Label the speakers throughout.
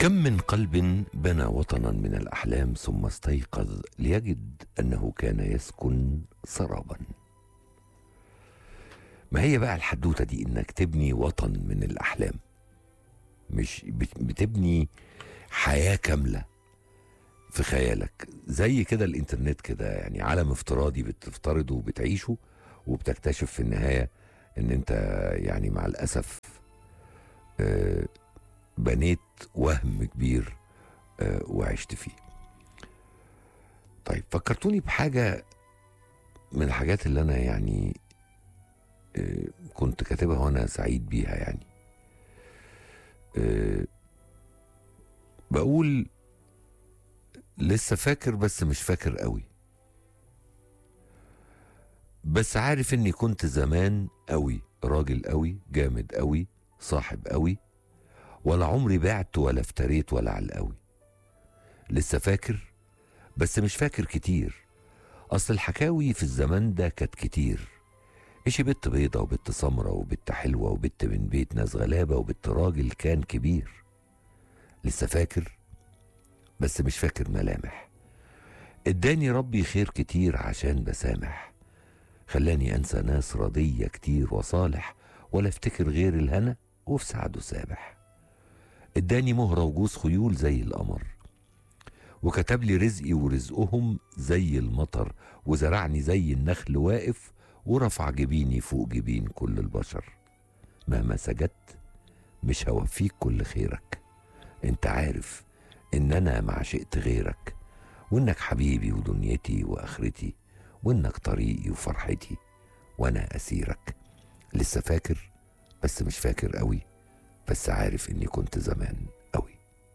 Speaker 1: كم من قلب بنى وطنا من الأحلام ثم استيقظ ليجد أنه كان يسكن سرابا ما هي بقى الحدوتة دي إنك تبني وطن من الأحلام مش بت- بتبني حياة كاملة في خيالك زي كده الإنترنت كده يعني عالم افتراضي بتفترضه وبتعيشه وبتكتشف في النهاية إن أنت يعني مع الأسف آه، بنيت وهم كبير آه، وعشت فيه طيب فكرتوني بحاجة من الحاجات اللي أنا يعني آه، كنت كاتبها وأنا سعيد بيها يعني آه، بقول لسه فاكر بس مش فاكر قوي بس عارف اني كنت زمان قوي راجل قوي جامد قوي صاحب قوي ولا عمري بعت ولا افتريت ولا على القوي لسه فاكر بس مش فاكر كتير اصل الحكاوي في الزمان ده كانت كتير إشي بنت بيضة وبنت سمرة وبنت حلوة وبنت من بيت ناس غلابة وبنت راجل كان كبير لسه فاكر بس مش فاكر ملامح اداني ربي خير كتير عشان بسامح خلاني انسى ناس رضية كتير وصالح ولا افتكر غير الهنا وفي سعده سابح اداني مهرة وجوز خيول زي القمر وكتب لي رزقي ورزقهم زي المطر وزرعني زي النخل واقف ورفع جبيني فوق جبين كل البشر مهما سجدت مش هوفيك كل خيرك انت عارف ان انا ما عشقت غيرك وانك حبيبي ودنيتي واخرتي وانك طريقي وفرحتي وانا اسيرك لسه فاكر بس مش فاكر قوي بس عارف اني كنت زمان قوي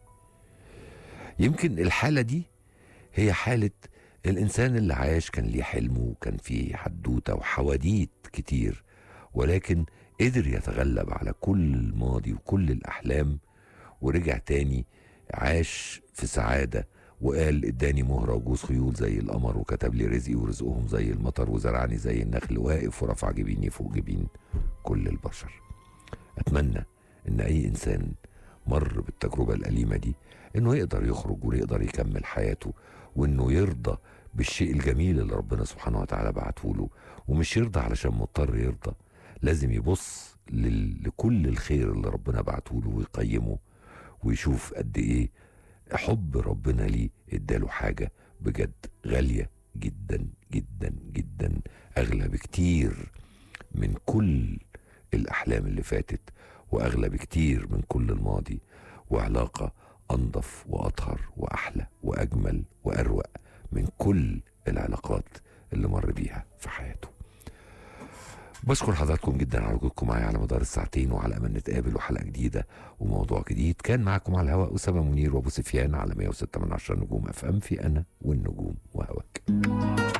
Speaker 1: يمكن الحالة دي هي حالة الإنسان اللي عاش كان ليه حلمه وكان فيه حدوتة وحواديت كتير ولكن قدر يتغلب على كل الماضي وكل الأحلام ورجع تاني عاش في سعادة وقال اداني مهرة وجوز خيول زي القمر وكتب لي رزقي ورزقهم زي المطر وزرعني زي النخل واقف ورفع جبيني فوق جبين كل البشر أتمنى إن أي إنسان مر بالتجربة الأليمة دي إنه يقدر يخرج ويقدر يكمل حياته وإنه يرضى بالشيء الجميل اللي ربنا سبحانه وتعالى بعته له ومش يرضى علشان مضطر يرضى لازم يبص لل- لكل الخير اللي ربنا بعته له ويقيمه ويشوف قد ايه حب ربنا ليه اداله حاجة بجد غالية جدا جدا جدا اغلى بكتير من كل الاحلام اللي فاتت واغلى بكتير من كل الماضي وعلاقة انضف واطهر واحلى واجمل واروق من كل العلاقات اللي مر بيها في حياته بشكر حضراتكم جدا على وجودكم معايا على مدار الساعتين وعلى امل نتقابل وحلقه جديده وموضوع جديد كان معكم على الهواء اسامه منير وابو سفيان على 106 من 10 نجوم اف ام في انا والنجوم وهواك